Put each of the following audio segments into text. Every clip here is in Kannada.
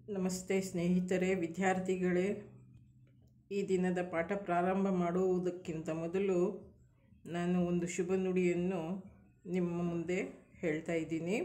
ನಮಸ್ತೆ ಸ್ನೇಹಿತರೆ ವಿದ್ಯಾರ್ಥಿಗಳೇ ಈ ದಿನದ ಪಾಠ ಪ್ರಾರಂಭ ಮಾಡುವುದಕ್ಕಿಂತ ಮೊದಲು ನಾನು ಒಂದು ಶುಭ ನುಡಿಯನ್ನು ನಿಮ್ಮ ಮುಂದೆ ಹೇಳ್ತಾ ಇದ್ದೀನಿ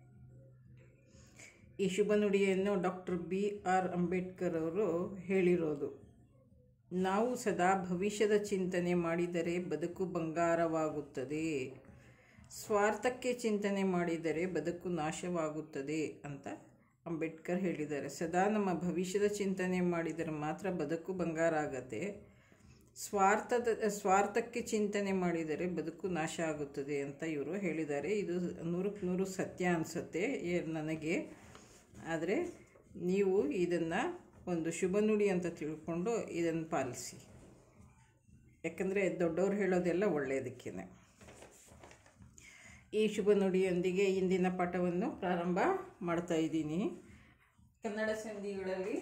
ಈ ಶುಭ ನುಡಿಯನ್ನು ಡಾಕ್ಟರ್ ಬಿ ಆರ್ ಅಂಬೇಡ್ಕರ್ ಅವರು ಹೇಳಿರೋದು ನಾವು ಸದಾ ಭವಿಷ್ಯದ ಚಿಂತನೆ ಮಾಡಿದರೆ ಬದುಕು ಬಂಗಾರವಾಗುತ್ತದೆ ಸ್ವಾರ್ಥಕ್ಕೆ ಚಿಂತನೆ ಮಾಡಿದರೆ ಬದುಕು ನಾಶವಾಗುತ್ತದೆ ಅಂತ ಅಂಬೇಡ್ಕರ್ ಹೇಳಿದ್ದಾರೆ ಸದಾ ನಮ್ಮ ಭವಿಷ್ಯದ ಚಿಂತನೆ ಮಾಡಿದರೆ ಮಾತ್ರ ಬದುಕು ಬಂಗಾರ ಆಗತ್ತೆ ಸ್ವಾರ್ಥದ ಸ್ವಾರ್ಥಕ್ಕೆ ಚಿಂತನೆ ಮಾಡಿದರೆ ಬದುಕು ನಾಶ ಆಗುತ್ತದೆ ಅಂತ ಇವರು ಹೇಳಿದ್ದಾರೆ ಇದು ನೂರಕ್ಕೆ ನೂರು ಸತ್ಯ ಅನಿಸುತ್ತೆ ನನಗೆ ಆದರೆ ನೀವು ಇದನ್ನು ಒಂದು ಶುಭ ನುಡಿ ಅಂತ ತಿಳ್ಕೊಂಡು ಇದನ್ನು ಪಾಲಿಸಿ ಯಾಕಂದರೆ ದೊಡ್ಡವ್ರು ಹೇಳೋದೆಲ್ಲ ಒಳ್ಳೆಯದಕ್ಕೇನೆ ಈ ಶುಭ ನುಡಿಯೊಂದಿಗೆ ಇಂದಿನ ಪಾಠವನ್ನು ಪ್ರಾರಂಭ ಮಾಡ್ತಾ ಇದ್ದೀನಿ ಕನ್ನಡ ಸಂಧಿಗಳಲ್ಲಿ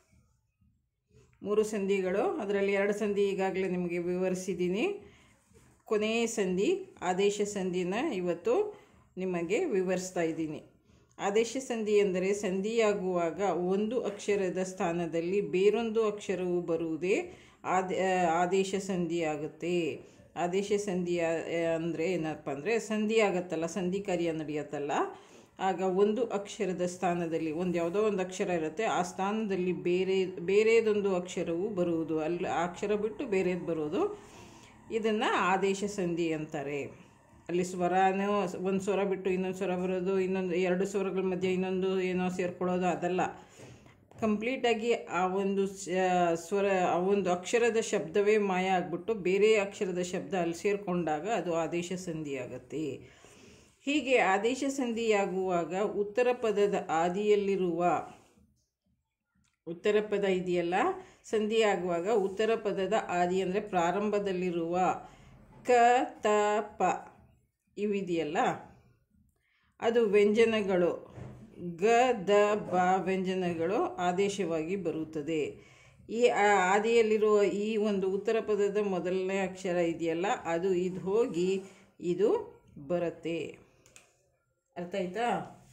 ಮೂರು ಸಂಧಿಗಳು ಅದರಲ್ಲಿ ಎರಡು ಸಂಧಿ ಈಗಾಗಲೇ ನಿಮಗೆ ವಿವರಿಸಿದ್ದೀನಿ ಕೊನೆಯ ಸಂಧಿ ಆದೇಶ ಸಂಧಿನ ಇವತ್ತು ನಿಮಗೆ ವಿವರಿಸ್ತಾ ಇದ್ದೀನಿ ಆದೇಶ ಸಂಧಿ ಎಂದರೆ ಸಂಧಿಯಾಗುವಾಗ ಒಂದು ಅಕ್ಷರದ ಸ್ಥಾನದಲ್ಲಿ ಬೇರೊಂದು ಅಕ್ಷರವು ಬರುವುದೇ ಆದ ಆದೇಶ ಸಂಧಿ ಆಗುತ್ತೆ ಆದೇಶ ಸಂಧಿ ಅಂದರೆ ಏನಪ್ಪ ಅಂದರೆ ಸಂಧಿ ಆಗತ್ತಲ್ಲ ಸಂಧಿ ಕಾರ್ಯ ನಡೆಯತ್ತಲ್ಲ ಆಗ ಒಂದು ಅಕ್ಷರದ ಸ್ಥಾನದಲ್ಲಿ ಒಂದು ಯಾವುದೋ ಒಂದು ಅಕ್ಷರ ಇರುತ್ತೆ ಆ ಸ್ಥಾನದಲ್ಲಿ ಬೇರೆ ಬೇರೆದೊಂದು ಅಕ್ಷರವು ಬರುವುದು ಅಲ್ಲಿ ಆ ಅಕ್ಷರ ಬಿಟ್ಟು ಬೇರೆದು ಬರೋದು ಇದನ್ನು ಆದೇಶ ಸಂಧಿ ಅಂತಾರೆ ಅಲ್ಲಿ ಸ್ವರನೂ ಒಂದು ಸ್ವರ ಬಿಟ್ಟು ಇನ್ನೊಂದು ಸ್ವರ ಬರೋದು ಇನ್ನೊಂದು ಎರಡು ಸ್ವರಗಳ ಮಧ್ಯೆ ಇನ್ನೊಂದು ಏನೋ ಸೇರ್ಕೊಳ್ಳೋದು ಅದಲ್ಲ ಕಂಪ್ಲೀಟಾಗಿ ಆ ಒಂದು ಸ್ವರ ಆ ಒಂದು ಅಕ್ಷರದ ಶಬ್ದವೇ ಮಾಯ ಆಗಿಬಿಟ್ಟು ಬೇರೆ ಅಕ್ಷರದ ಶಬ್ದ ಅಲ್ಲಿ ಸೇರಿಕೊಂಡಾಗ ಅದು ಆದೇಶ ಸಂಧಿ ಆಗುತ್ತೆ ಹೀಗೆ ಆದೇಶ ಸಂಧಿಯಾಗುವಾಗ ಉತ್ತರ ಪದದ ಆದಿಯಲ್ಲಿರುವ ಉತ್ತರ ಪದ ಇದೆಯಲ್ಲ ಸಂಧಿ ಆಗುವಾಗ ಉತ್ತರ ಪದದ ಆದಿ ಅಂದರೆ ಪ್ರಾರಂಭದಲ್ಲಿರುವ ಕ ತ ಪ ಇವಿದೆಯಲ್ಲ ಅದು ವ್ಯಂಜನಗಳು ಗ ದ ಬ ವ್ಯಂಜನಗಳು ಆದೇಶವಾಗಿ ಬರುತ್ತದೆ ಈ ಆದಿಯಲ್ಲಿರುವ ಈ ಒಂದು ಉತ್ತರ ಪದದ ಮೊದಲನೇ ಅಕ್ಷರ ಇದೆಯಲ್ಲ ಅದು ಇದು ಹೋಗಿ ಇದು ಬರುತ್ತೆ ಅರ್ಥ ಆಯ್ತಾ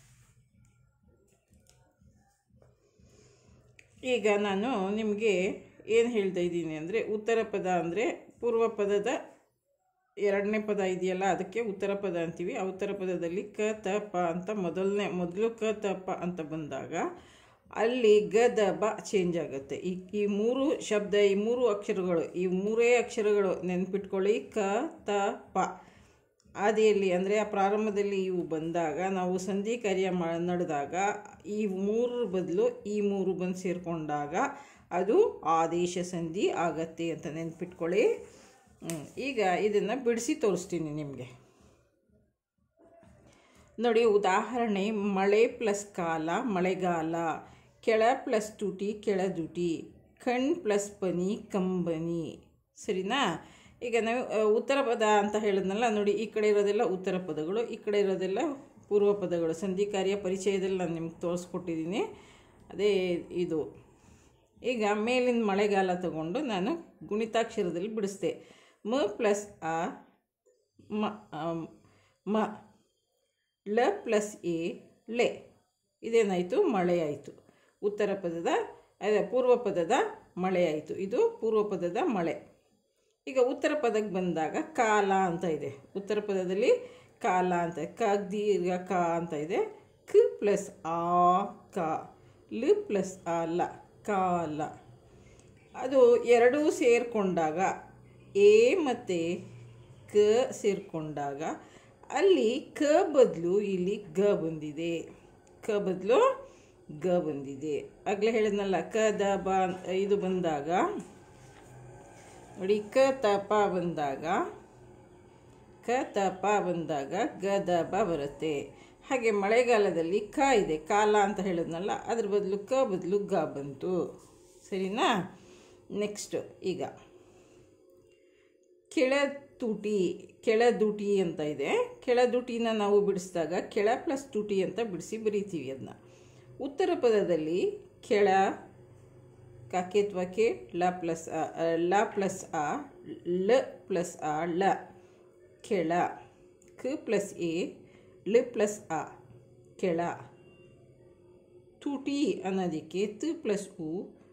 ಈಗ ನಾನು ನಿಮಗೆ ಏನು ಹೇಳ್ತಾ ಇದ್ದೀನಿ ಅಂದರೆ ಉತ್ತರ ಪದ ಅಂದರೆ ಪೂರ್ವ ಪದದ ಎರಡನೇ ಪದ ಇದೆಯಲ್ಲ ಅದಕ್ಕೆ ಉತ್ತರ ಪದ ಅಂತೀವಿ ಆ ಉತ್ತರ ಪದದಲ್ಲಿ ಕ ತ ಪ ಅಂತ ಮೊದಲನೇ ಮೊದಲು ಕ ತ ಪ ಅಂತ ಬಂದಾಗ ಅಲ್ಲಿ ಗ ದ ಬ ಚೇಂಜ್ ಆಗುತ್ತೆ ಈ ಈ ಮೂರು ಶಬ್ದ ಈ ಮೂರು ಅಕ್ಷರಗಳು ಈ ಮೂರೇ ಅಕ್ಷರಗಳು ನೆನ್ಪಿಟ್ಕೊಳ್ಳಿ ಕ ತ ಪ ಆದಿಯಲ್ಲಿ ಅಂದರೆ ಆ ಪ್ರಾರಂಭದಲ್ಲಿ ಇವು ಬಂದಾಗ ನಾವು ಸಂಧಿ ಕಾರ್ಯ ಮಾ ನಡೆದಾಗ ಈ ಮೂರರ ಬದಲು ಈ ಮೂರು ಬಂದು ಸೇರಿಕೊಂಡಾಗ ಅದು ಆದೇಶ ಸಂಧಿ ಆಗತ್ತೆ ಅಂತ ನೆನ್ಪಿಟ್ಕೊಳ್ಳಿ ಈಗ ಇದನ್ನು ಬಿಡಿಸಿ ತೋರಿಸ್ತೀನಿ ನಿಮಗೆ ನೋಡಿ ಉದಾಹರಣೆ ಮಳೆ ಪ್ಲಸ್ ಕಾಲ ಮಳೆಗಾಲ ಕೆಳ ಪ್ಲಸ್ ತುಟಿ ಕೆಳದುಟಿ ಕಣ್ ಪ್ಲಸ್ ಪನಿ ಕಂಬನಿ ಸರಿನಾ ಈಗ ನಾವು ಉತ್ತರ ಪದ ಅಂತ ಹೇಳಿದ್ನಲ್ಲ ನೋಡಿ ಈ ಕಡೆ ಇರೋದೆಲ್ಲ ಉತ್ತರ ಪದಗಳು ಈ ಕಡೆ ಇರೋದೆಲ್ಲ ಪೂರ್ವ ಪದಗಳು ಸಂಧಿ ಕಾರ್ಯ ಪರಿಚಯದಲ್ಲಿ ನಾನು ನಿಮ್ಗೆ ತೋರಿಸ್ಕೊಟ್ಟಿದ್ದೀನಿ ಅದೇ ಇದು ಈಗ ಮೇಲಿನ ಮಳೆಗಾಲ ತಗೊಂಡು ನಾನು ಗುಣಿತಾಕ್ಷರದಲ್ಲಿ ಬಿಡಿಸ್ದೆ ಮ ಪ್ಲಸ್ ಆ ಮ ಮ ಲ ಪ್ಲಸ್ ಎ ಲೆ ಇದೇನಾಯಿತು ಮಳೆ ಆಯಿತು ಉತ್ತರ ಪದದ ಅದೇ ಪೂರ್ವ ಪದದ ಮಳೆ ಆಯಿತು ಇದು ಪೂರ್ವ ಪದದ ಮಳೆ ಈಗ ಉತ್ತರ ಪದಕ್ಕೆ ಬಂದಾಗ ಕಾಲ ಅಂತ ಇದೆ ಉತ್ತರ ಪದದಲ್ಲಿ ಕಾಲ ಅಂತ ಕ ದೀರ್ಘ ಕ ಅಂತ ಇದೆ ಕ ಪ್ಲಸ್ ಆ ಕ ಲ ಪ್ಲಸ್ ಆ ಲ ಕಾಲ ಅದು ಎರಡೂ ಸೇರಿಕೊಂಡಾಗ ಎ ಮತ್ತು ಕ ಸೇರಿಕೊಂಡಾಗ ಅಲ್ಲಿ ಕ ಬದಲು ಇಲ್ಲಿ ಗ ಬಂದಿದೆ ಕ ಬದಲು ಗ ಬಂದಿದೆ ಆಗಲೇ ಹೇಳಿದ್ನಲ್ಲ ಕ ದ ಬ ಇದು ಬಂದಾಗ ನೋಡಿ ಕ ತ ಪ ಬಂದಾಗ ಕ ತ ಪ ಬಂದಾಗ ಗ ದ ಬ ಬರುತ್ತೆ ಹಾಗೆ ಮಳೆಗಾಲದಲ್ಲಿ ಕ ಇದೆ ಕಾಲ ಅಂತ ಹೇಳಿದ್ನಲ್ಲ ಅದ್ರ ಬದಲು ಕ ಬದಲು ಗ ಬಂತು ಸರಿನಾ ನೆಕ್ಸ್ಟು ಈಗ ಕೆಳತುಟಿ ಕೆಳದುಟಿ ಅಂತ ಇದೆ ಕೆಳದುಟಿನ ನಾವು ಬಿಡಿಸಿದಾಗ ಕೆಳ ಪ್ಲಸ್ ತುಟಿ ಅಂತ ಬಿಡಿಸಿ ಬರೀತೀವಿ ಅದನ್ನ ಉತ್ತರ ಪದದಲ್ಲಿ ಕೆಳ ಕಾಕೇತ್ವಕ್ಕೆ ಲ ಪ್ಲಸ್ ಅ ಲ ಪ್ಲಸ್ ಆ ಲ ಪ್ಲಸ್ ಆ ಲ ಕೆಳ ಕ ಪ್ಲಸ್ ಎ ಲ ಪ್ಲಸ್ ಆ ಕೆಳ ತುಟಿ ಅನ್ನೋದಕ್ಕೆ ತ ಪ್ಲಸ್ ಉ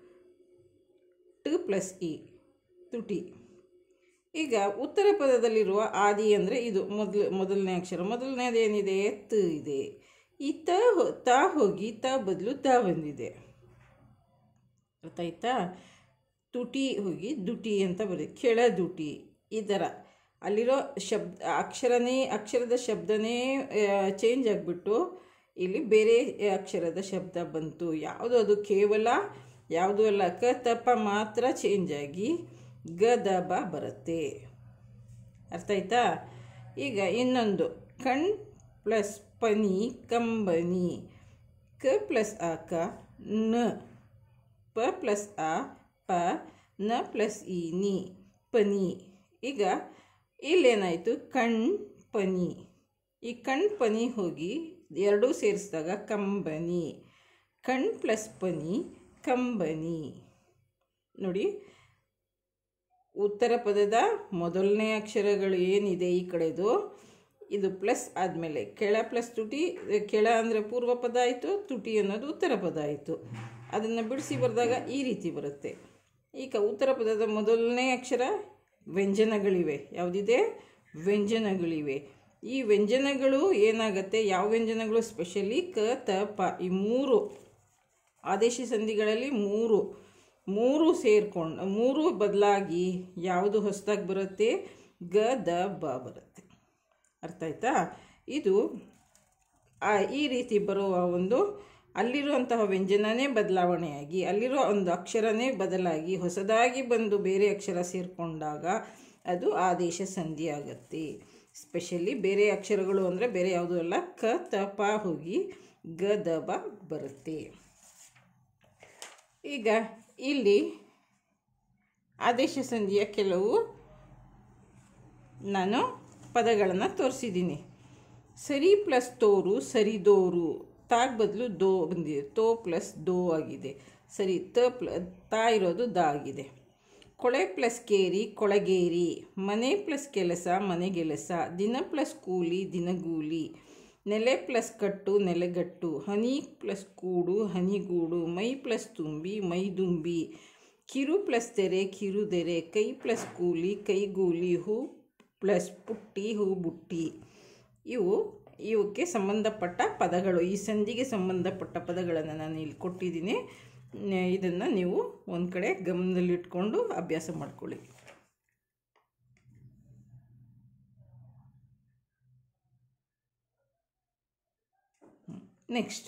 ಟ ಪ್ಲಸ್ ಇ ತುಟಿ ಈಗ ಉತ್ತರ ಪದದಲ್ಲಿರುವ ಆದಿ ಅಂದರೆ ಇದು ಮೊದಲು ಮೊದಲನೇ ಅಕ್ಷರ ಮೊದಲನೇದು ಏನಿದೆ ತ ಇದೆ ಈ ತ ಹೊ- ತ ಹೋಗಿ ತ ಬದಲು ತ ಬಂದಿದೆ ಅರ್ಥ ಆಯ್ತಾ ತುಟಿ ಹೋಗಿ ದುಟಿ ಅಂತ ಬರುತ್ತೆ ಕೆಳ ದುಟಿ ಈ ಥರ ಅಲ್ಲಿರೋ ಶಬ್ದ ಅಕ್ಷರನೇ ಅಕ್ಷರದ ಶಬ್ದನೇ ಚೇಂಜ್ ಆಗಿಬಿಟ್ಟು ಇಲ್ಲಿ ಬೇರೆ ಅಕ್ಷರದ ಶಬ್ದ ಬಂತು ಯಾವುದು ಅದು ಕೇವಲ ಯಾವುದು ಅಲ್ಲ ಕ ತಪ ಮಾತ್ರ ಚೇಂಜ್ ಆಗಿ ಗ ದ ಬ ಬರುತ್ತೆ ಅರ್ಥ ಆಯ್ತಾ ಈಗ ಇನ್ನೊಂದು ಕಣ್ ಪ್ಲಸ್ ಪನಿ ಕಂಬನಿ ಕ ಪ್ಲಸ್ ಆ ಕ ನ ಪ ಪ್ಲಸ್ ಆ ಪ ನ ಪ್ಲಸ್ ಇ ನಿ ಪನಿ ಈಗ ಇಲ್ಲೇನಾಯಿತು ಕಣ್ ಪನಿ ಈ ಕಣ್ ಪನಿ ಹೋಗಿ ಎರಡೂ ಸೇರಿಸಿದಾಗ ಕಂಬನಿ ಕಣ್ ಪ್ಲಸ್ ಪನಿ ಕಂಬನಿ ನೋಡಿ ಉತ್ತರ ಪದದ ಮೊದಲನೇ ಅಕ್ಷರಗಳು ಏನಿದೆ ಈ ಕಡೆದು ಇದು ಪ್ಲಸ್ ಆದಮೇಲೆ ಕೆಳ ಪ್ಲಸ್ ತುಟಿ ಕೆಳ ಅಂದರೆ ಪೂರ್ವ ಪದ ಆಯಿತು ತುಟಿ ಅನ್ನೋದು ಉತ್ತರ ಪದ ಆಯಿತು ಅದನ್ನು ಬಿಡಿಸಿ ಬರೆದಾಗ ಈ ರೀತಿ ಬರುತ್ತೆ ಈಗ ಉತ್ತರ ಪದದ ಮೊದಲನೇ ಅಕ್ಷರ ವ್ಯಂಜನಗಳಿವೆ ಯಾವುದಿದೆ ವ್ಯಂಜನಗಳಿವೆ ಈ ವ್ಯಂಜನಗಳು ಏನಾಗುತ್ತೆ ಯಾವ ವ್ಯಂಜನಗಳು ಸ್ಪೆಷಲಿ ಕ ತ ಪ ಈ ಮೂರು ಆದೇಶ ಸಂಧಿಗಳಲ್ಲಿ ಮೂರು ಮೂರು ಸೇರ್ಕೊಂಡು ಮೂರು ಬದಲಾಗಿ ಯಾವುದು ಹೊಸದಾಗಿ ಬರುತ್ತೆ ಗ ದ ಬ ಬರುತ್ತೆ ಅರ್ಥ ಆಯ್ತಾ ಇದು ಆ ಈ ರೀತಿ ಬರುವ ಒಂದು ಅಲ್ಲಿರುವಂತಹ ವ್ಯಂಜನನೇ ಬದಲಾವಣೆಯಾಗಿ ಅಲ್ಲಿರೋ ಒಂದು ಅಕ್ಷರನೇ ಬದಲಾಗಿ ಹೊಸದಾಗಿ ಬಂದು ಬೇರೆ ಅಕ್ಷರ ಸೇರಿಕೊಂಡಾಗ ಅದು ಆದೇಶ ಸಂಧಿ ಆಗುತ್ತೆ ಸ್ಪೆಷಲಿ ಬೇರೆ ಅಕ್ಷರಗಳು ಅಂದರೆ ಬೇರೆ ಯಾವುದೂ ಅಲ್ಲ ಕ ತ ಪ ಹೋಗಿ ಗ ದ ಬ ಬರುತ್ತೆ ಈಗ ಇಲ್ಲಿ ಆದೇಶ ಸಂಧಿಯ ಕೆಲವು ನಾನು ಪದಗಳನ್ನು ತೋರಿಸಿದ್ದೀನಿ ಸರಿ ಪ್ಲಸ್ ತೋರು ಸರಿದೋರು ತಾಗ್ ಬದಲು ದೋ ಬಂದಿದೆ ತೋ ಪ್ಲಸ್ ದೋ ಆಗಿದೆ ಸರಿ ತ ಪ್ಲ ತಾ ಇರೋದು ದ ಆಗಿದೆ ಕೊಳೆ ಪ್ಲಸ್ ಕೇರಿ ಕೊಳಗೇರಿ ಮನೆ ಪ್ಲಸ್ ಕೆಲಸ ಮನೆಗೆಲಸ ದಿನ ಪ್ಲಸ್ ಕೂಲಿ ದಿನಗೂಲಿ ನೆಲೆ ಪ್ಲಸ್ ಕಟ್ಟು ನೆಲೆಗಟ್ಟು ಹನಿ ಪ್ಲಸ್ ಕೂಡು ಹನಿಗೂಡು ಮೈ ಪ್ಲಸ್ ತುಂಬಿ ಮೈದುಂಬಿ ಕಿರು ಪ್ಲಸ್ ತೆರೆ ಕಿರುದೆರೆ ಕೈ ಪ್ಲಸ್ ಕೂಲಿ ಕೈಗೂಲಿ ಹೂ ಪ್ಲಸ್ ಪುಟ್ಟಿ ಹೂ ಬುಟ್ಟಿ ಇವು ಇವಕ್ಕೆ ಸಂಬಂಧಪಟ್ಟ ಪದಗಳು ಈ ಸಂಧಿಗೆ ಸಂಬಂಧಪಟ್ಟ ಪದಗಳನ್ನು ನಾನು ಇಲ್ಲಿ ಕೊಟ್ಟಿದ್ದೀನಿ ಇದನ್ನು ನೀವು ಒಂದು ಕಡೆ ಗಮನದಲ್ಲಿಟ್ಕೊಂಡು ಅಭ್ಯಾಸ ಮಾಡ್ಕೊಳ್ಳಿ ನೆಕ್ಸ್ಟ್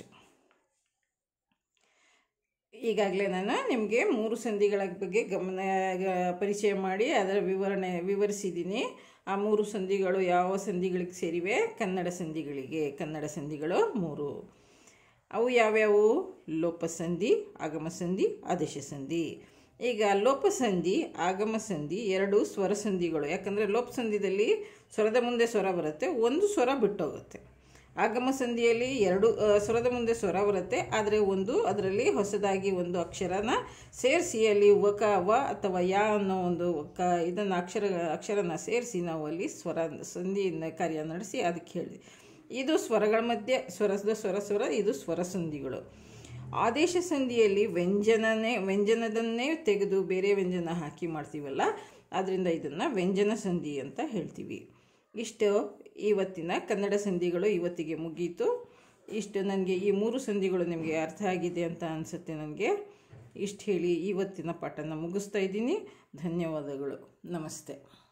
ಈಗಾಗಲೇ ನಾನು ನಿಮಗೆ ಮೂರು ಸಂಧಿಗಳ ಬಗ್ಗೆ ಗಮನ ಗ- ಪರಿಚಯ ಮಾಡಿ ಅದರ ವಿವರಣೆ ವಿವರಿಸಿದ್ದೀನಿ ಆ ಮೂರು ಸಂಧಿಗಳು ಯಾವ ಸಂಧಿಗಳಿಗೆ ಸೇರಿವೆ ಕನ್ನಡ ಸಂಧಿಗಳಿಗೆ ಕನ್ನಡ ಸಂಧಿಗಳು ಮೂರು ಅವು ಯಾವ್ಯಾವು ಲೋಪಸಂಧಿ ಆಗಮ ಸಂಧಿ ಆದೇಶ ಸಂಧಿ ಈಗ ಲೋಪಸಂಧಿ ಆಗಮ ಸಂಧಿ ಎರಡು ಸ್ವರ ಸಂಧಿಗಳು ಯಾಕಂದರೆ ಲೋಪಸಂಧಿದಲ್ಲಿ ಸ್ವರದ ಮುಂದೆ ಸ್ವರ ಬರುತ್ತೆ ಒಂದು ಸ್ವರ ಬಿಟ್ಟೋಗುತ್ತೆ ಆಗಮ ಸಂಧಿಯಲ್ಲಿ ಎರಡು ಆ, ಸ್ವರದ ಮುಂದೆ ಸ್ವರ ಬರುತ್ತೆ ಆದರೆ ಒಂದು ಅದರಲ್ಲಿ ಹೊಸದಾಗಿ ಒಂದು ಅಕ್ಷರನ ಸೇರಿಸಿ ಅಲ್ಲಿ ವಕ ವ ಅಥವಾ ಯಾ ಅನ್ನೋ ಒಂದು ಕ ಇದನ್ನು ಅಕ್ಷರ ಅಕ್ಷರನ ಸೇರಿಸಿ ನಾವು ಅಲ್ಲಿ ಸ್ವರ ಸಂಧಿಯಿಂದ ಕಾರ್ಯ ನಡೆಸಿ ಅದಕ್ಕೆ ಹೇಳಿದೆ ಇದು ಸ್ವರಗಳ ಮಧ್ಯೆ ಸ್ವರದ ಸ್ವರ ಸ್ವರ ಇದು ಸ್ವರ ಸಂಧಿಗಳು ಆದೇಶ ಸಂಧಿಯಲ್ಲಿ ವ್ಯಂಜನನೇ ವ್ಯಂಜನದನ್ನೇ ತೆಗೆದು ಬೇರೆ ವ್ಯಂಜನ ಹಾಕಿ ಮಾಡ್ತೀವಲ್ಲ ಆದ್ದರಿಂದ ಇದನ್ನು ವ್ಯಂಜನ ಸಂಧಿ ಅಂತ ಹೇಳ್ತೀವಿ ಇಷ್ಟು ಇವತ್ತಿನ ಕನ್ನಡ ಸಂಧಿಗಳು ಇವತ್ತಿಗೆ ಮುಗೀತು ಇಷ್ಟು ನನಗೆ ಈ ಮೂರು ಸಂಧಿಗಳು ನಿಮಗೆ ಅರ್ಥ ಆಗಿದೆ ಅಂತ ಅನಿಸುತ್ತೆ ನನಗೆ ಇಷ್ಟು ಹೇಳಿ ಇವತ್ತಿನ ಪಾಠನ ಮುಗಿಸ್ತಾ ಇದ್ದೀನಿ ಧನ್ಯವಾದಗಳು ನಮಸ್ತೆ